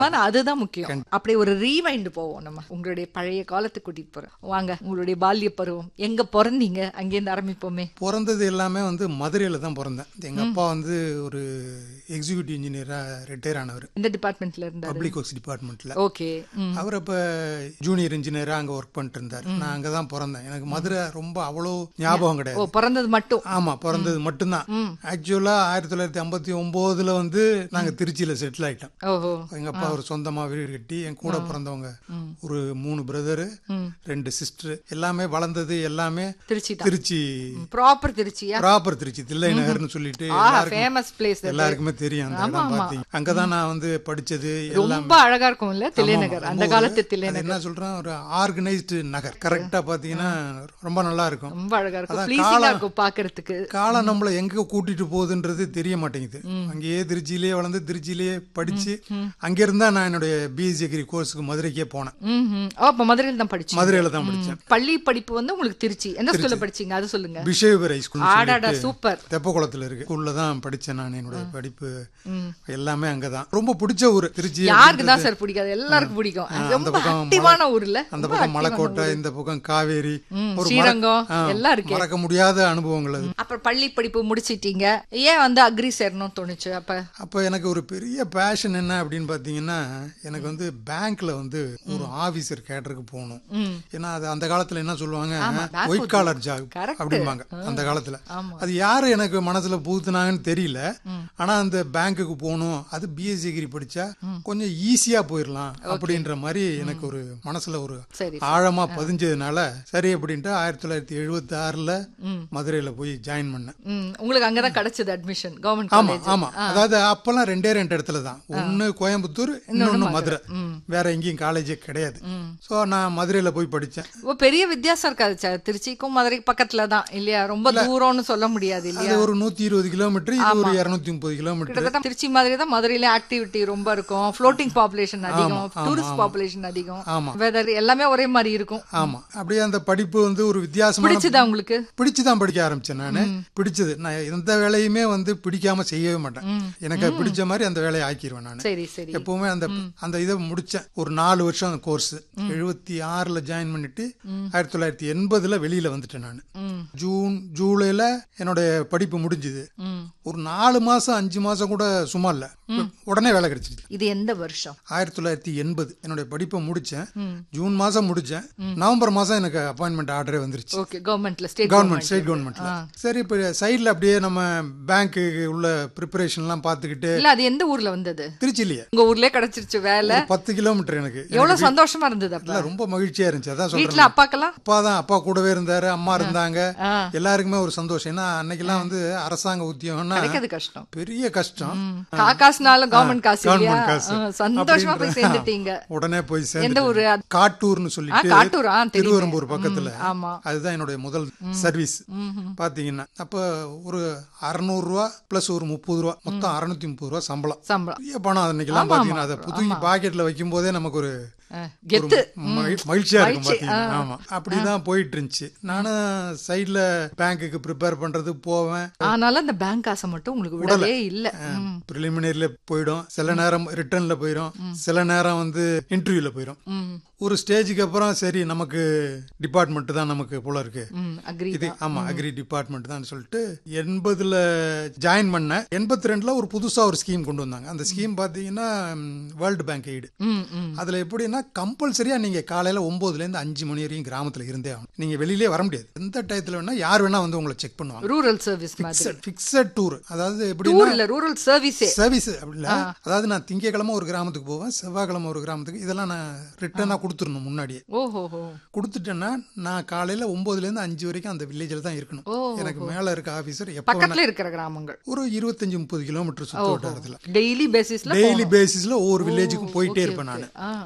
ஆனா அதுதான் முக்கியம் அப்படி ஒரு ரீவைண்ட் போவோம் நம்ம உங்களுடைய பழைய காலத்துக்கு கூட்டிட்டு போறோம் வாங்க உங்களுடைய பால்ய பருவம் எங்க பிறந்தீங்க அங்கேருந்து ஆரம்பிப்போமே பிறந்தது எல்லாமே வந்து மதுரையில் தான் பிறந்தேன் எங்கள் அப்பா வந்து ஒரு எக்ஸிக்யூட்டிவ் இன்ஜினியராக ரிட்டையர் ஆனவர் இந்த டிபார்ட்மெண்ட்ல இருந்தாரு பப்ளிக் ஒர்க்ஸ் டிபார்ட்மெண்ட்டில் ஓகே ம் அவர் அப்போ ஜூனியர் இன்ஜினியராக அங்கே ஒர்க் பண்ணிட்டு இருந்தார் நான் அங்கே தான் பிறந்தேன் எனக்கு மதுரை ரொம்ப அவ்வளோ ஞாபகம் ஓ கிடையாது பிறந்தது மட்டும் ஆமா பிறந்தது மட்டும்தான் ஆக்சுவலா ஆயிரத்தி தொள்ளாயிரத்தி ஐம்பத்தி ஒன்பதுல வந்து நாங்க திருச்சியில செட்டில் ஆயிட்டோம் ஓஹோ எங்க அப்பா ஒரு சொந்தமா வீடு கட்டி என் கூட பிறந்தவங்க ஒரு மூணு பிரதரு ரெண்டு சிஸ்டர் எல்லாமே வளர்ந்தது எல்லாமே திருச்சி தான் திருச்சி ப்ராப்பர் திருச்சியா ப்ராப்பர் திருச்சி தில்லை நகர்னு சொல்லிட்டு ஆஹா எல்லாருக்கும் ஃபேமஸ் பிளேஸ் எல்லாருக்குமே தெரியும் அந்த இடம் பார்த்தீங்க அங்கதான் நான் வந்து படிச்சது எல்லாம் ரொம்ப அழகா இருக்கும்ல தில்லைநகர் அந்த காலத்து அது தில்லைநகர் என்ன சொல்றேன் ஒரு ஆர்கனைஸ்டு நகர் கரெக்டா பாத்தீங்கன்னா ரொம்ப நல்லா இருக்கும் ரொம்ப அழகா இருக்கும் அதான் ப்ளீசிங்கா காலம் இருக்கும் பாக்குறதுக்கு காலம் நம்மளை எங்க கூட்டிட்டு போகுதுன்றது தெரிய மாட்டேங்குது அங்கேயே திருச்சியிலேயே வளர்ந்து திருச்சியிலேயே படிச்சு அங்கிருந்தா நான் என்னுடைய பிஎஸ்சி டிகிரி கோர்ஸுக்கு மதுரைக்கே போனேன் ம் ம். ஓ அப்ப மதுரையில் தான் படிச்சீங்க மதுரையில தான் படிச்சேன் பள்ளி படிப்பு வந்து உங்களுக்கு திருச்சி எந்த ஸ்கூல்ல படிச்சீங்க அது சொல்லுங்க பிஷேவர் ஹைஸ்கூல் ஆடாடா சூப்பர் தெப்பக்குளத்துல இருக்கு ஸ்கூல்ல தான் படிச்சேன் நான் என்னுடைய படிப்பு எல்லாமே அங்கதான் ரொம்ப பிடிச்ச ஊர் திருச்சி யாருக்கு தான் சார் பிடிக்காது எல்லாருக்கும் பிடிக்கும் அந்த ரொம்ப பக்கம் ஆக்டிவான ஊர்ல அந்த பக்கம் மலைக்கோட்டை இந்த பக்கம் காவேரி ஒரு மற- ஸ்ரீரங்கம் ஆ, எல்லாம் இருக்கு மறக்க முடியாத அனுபவங்கள் அது அப்புறம் பள்ளி படிப்பு முடிச்சிட்டீங்க ஏன் வந்து அக்ரி சேரணும்னு தோணுச்சு அப்ப அப்போ எனக்கு ஒரு பெரிய பேஷன் என்ன அப்படின்னு பார்த்தீங்கன்னா எனக்கு வந்து பேங்க்ல வந்து ஒரு ஆபீசர் கேட்டருக்கு போகணும் ஏன்னா அது அந்த காலத்துல என்ன சொல்லுவாங்க ஒயிட் காலர் ஜாப் Correct. அப்படிம்பாங்க அந்த காலத்துல அது யாரு எனக்கு மனசுல புகுத்துனாங்கன்னு தெரியல ஆனா அந்த பேங்க்குக்கு போகணும் அது பிஎஸ்சி டிகிரி படிச்சா கொஞ்சம் ஈஸியா போயிடலாம் அப்படின்ற மாதிரி எனக்கு ஒரு மனசுல ஒரு சரி ஆழமா பதிஞ்சதுனால சரி அப்படின்ட்டு ஆயிரத்தி தொள்ளாயிரத்தி எழுபத்தி ஆறுல மதுரையில போய் ஜாயின் பண்ணேன் ம், உங்களுக்கு அங்கதான் கிடைச்சது அட்மிஷன் கவர்மெண்ட் ஆமா காலேஜ் ஆமா அதாவது அப்பெல்லாம் ரெண்டே ரெண்டு இடத்துல தான் ஒன்னு கோயம்புத்தூர் இன்னொன்னு மதுரை வேற எங்கேயும் காலேஜே கிடையாது சோ நான் மதுரையில போய் படிச்சேன் ஓ பெரிய வித்தியாசம் இருக்காது சார் திருச்சிக்கும் மதுரைக்கு பக்கத்துல தான் இல்லையா ரொம்ப தூரம்னு சொல்ல முடியாது இல்லையா அது ஒரு நூத்தி இருபது கிலோமீட்டர் இது ஒரு இருநூத்தி முப்பது கிலோமீட்டர் கிட்டத்தட்ட திருச்சி மாதிரி தான் மதுரையில ஆக்டிவிட்டி ரொம்ப இருக்கும் ஃப்ளோட்டிங் பாப்புலேஷன் அதிகம் டூரிஸ்ட் பாப்புலேஷன் அதிகம் ஆமா. வெதர் எல்லாமே ஒரே மாதிரி இருக்கும் ஆமா அப்படியே அந்த படிப்பு வந்து ஒரு வித்தியாசமான பிடிச்சதா உங்களுக்கு பிடிச்சு தான் படிக்க ஆரம்பிச்சேன் நானு பிடிச்சது நான் எந்த வேலையுமே வந்து பிடிக்காம செய்யவே மாட்டேன் எனக்கு பிடிச்ச மாதிரி அந்த வேலையை ஆக்கிடுவேன் நான் சரி சரி எப்பவுமே அந்த அந்த இதை முடிச்சேன் ஒரு நாலு வருஷம் அந்த கோர்ஸ் எழுபத்தி ஆறுல ஜாயின் பண்ணிட்டு ஆயிரத்தி தொள்ளாயிரத்தி எண்பதுல வெளியில வந்துட்டேன் நான் ம் ஜூன் ஜூலைல என்னுடைய படிப்பு முடிஞ்சுது ம் ஒரு நாலு மாசம் அஞ்சு மாசம் கூட சும்மா இல்ல உடனே வேலை கிடைச்சிச்சு இது எந்த வருஷம் ஆயிரத்தி தொள்ளாயிரத்தி எண்பது என்னுடைய படிப்பை முடிச்சேன் ஜூன் மாசம் முடிச்சேன் நவம்பர் மாசம் எனக்கு அப்பாயின்மெண்ட் ஆர்டரே வந்துருச்சு ஓகே கவர்மெண்ட்ல ஸ்டேட் கவர்மெண்ட் ஸ்டேட் கவர்மெண்ட்ல சரி இப்ப சைடுல அப்படியே நம்ம பேங்க்கு உள்ள ப்ரிப்பரேஷன்லாம் பார்த்துக்கிட்டு இல்ல அது எந்த ஊர்ல வந்தது திருச்சிலேயே உங்க ஊர்லயே கிடைச்சிருச்சு வேலை ஒரு பத்து கிலோமீட்டர் எனக்கு எவ்வளவு சந்தோஷமா இருந்தது அப்ப இல்ல, ரொம்ப மகிழ்ச்சியா இருந்துச்சு அதான் சொல்றேன் வீட்டுல அப்பாக்கெல்லாம் அப்பா தான் அப்பா கூடவே இருந்தாரு அம்மா இருந்தாங்க ஆ. எல்லாருக்குமே ஒரு சந்தோஷம் ஏன்னா அன்னைக்கெல்லாம் வந்து அரசாங்க உத்தியோகம்னா கிடைக்கிறது கஷ்டம் பெரிய கஷ்டம் காக்காசுனாலும் கவர்மெண்ட் காசு இல்லையா கவர்மெண்ட் காசு ஆ, சந்தோஷமா போய் அப்படின்ற- சேர்ந்துட்டீங்க உடனே போய் எந்த சேர்ந்து ஊரு காட்டூர்னு ஆ சொல்லிட்டு காட்டூரா தெரியும் திருவெரும்பூர் பக்கத்துல ஆமா அதுதான் என்னுடைய முதல் சர்வீஸ் பாத்தீங்கன்னா அப்ப ஒரு அறுநூறு ரூபா பிளஸ் ஒரு முப்பது ரூபா மொத்தம் அறுநூத்தி முப்பது ரூபா சம்பளம் சம்பளம் பெரிய பணம் அன்னைக்கெல்லாம் பாத்தீங்கன்னா அதை புதுக்கி பாக்கெட்ல வைக்கும் போதே நமக்கு ஒரு ஆ, கெத்து மகி- மகிழ்ச்சியா இருக்கும் பாத்தீங்கன்னா ஆமா அப்படிதான் போயிட்டு இருந்துச்சு நானும் சைடுல பேங்க்குக்கு ப்ரிப்பேர் பண்றது போவேன் ஆனாலும் அந்த பேங்க் காசை மட்டும் உங்களுக்கு விடவே இல்ல ம். ப்ரிலிமினரியில போயிடும் சில நேரம் ரிட்டர்ன்ல போயிடும் சில நேரம் வந்து இன்டர்வியூல போயிடும் ம் ஒரு ஸ்டேஜுக்கு அப்புறம் சரி நமக்கு டிபார்ட்மெண்ட் தான் நமக்கு போல இருக்கு ம் அக்ரி இது ஆமா அக்ரி டிபார்ட்மெண்ட் தான் சொல்லிட்டு எண்பதுல ஜாயின் பண்ணேன் எண்பத்தி ரெண்டுல ஒரு புதுசா ஒரு ஸ்கீம் கொண்டு வந்தாங்க அந்த ஸ்கீம் பாத்தீங்கன்னா வேர்ல்டு பேங்க் எய்டு ம் ம் அதுல எப்படின்னா கம்பல்சரியா நீங்க காலையில ஒன்பதுல இருந்து அஞ்சு மணி வரையும் கிராமத்துல இருந்தே ஆகணும் நீங்க வெளியிலே வர முடியாது எந்த டயத்துல வேணா யார் வேணா வந்து உங்களை செக் பண்ணுவாங்க ரூரல் சர்வீஸ் மாதிரி ஃபிக்ஸட் டூர் அதாவது எப்படின்னா டூர் இல்ல ரூரல் சர்வீஸே சர்வீஸ் அப்படி இல்ல அதாவது நான் திங்கக்கிழமை ஒரு கிராமத்துக்கு போவேன் செவ்வாய்க்கிழமை ஒரு கிராமத்துக்கு இதெல்லாம் நான் ரிட்டர்னா கொடுத்துடணும் முன்னாடியே ஓஹோஹோ கொடுத்துட்டேன்னா நான் காலையில ஒன்பதுல இருந்து அஞ்சு வரைக்கும் அந்த வில்லேஜில் தான் இருக்கணும் ஓ, எனக்கு மேல இருக்க ஆபீசர் எப்போ பக்கத்துல இருக்கிற கிராமங்கள் ஒரு இருபத்தஞ்சு முப்பது கிலோமீட்டர் சுத்த வட்டாரத்துல டெய்லி பேசிஸ்ல டெய்லி பேசிஸ்ல ஒவ்வொரு வில்லேஜுக்கும் போயிட்டே இருப்பேன் நான் ஆ ஆ ஸோ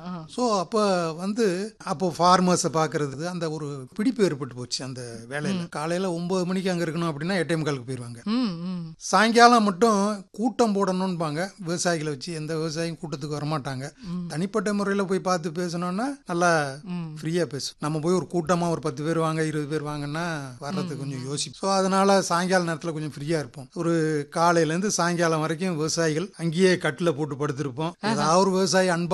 ஸோ அப்போ வந்து அப்போ ஃபார்மர்ஸை பார்க்கறது அந்த ஒரு பிடிப்பு ஏற்பட்டு போச்சு அந்த வேலையில் காலையில் ஒன்பது மணிக்கு அங்கே இருக்கணும் அப்படின்னா எட்டே முக்காலுக்கு போயிடுவாங்க ம் ம் சாயங்காலம் மட்டும் கூட்டம் போடணும்பாங்க விவசாயிகளை வச்சு எந்த விவசாயியும் கூட்டத்துக்கு வரமாட்டாங்க தனிப்பட்ட முறையில் போய் பார்த்து பேசணும்னா நல்லா ஃப்ரீயாக பேசும் நம்ம போய் ஒரு கூட்டமாக ஒரு பத்து பேர் வாங்க இருபது பேர் வாங்கன்னா வர்றதுக்கு கொஞ்சம் யோசிப்போம் ஸோ அதனால சாயங்கால நேரத்தில் கொஞ்சம் ஃப்ரீயாக இருப்போம் ஒரு காலையிலேருந்து சாயங்காலம் வரைக்கும் விவசாயிகள் அங்கேயே கட்டில் போட்டு படுத்திருப்போம் ஏதாவது ஒரு விவசாயி அன்பா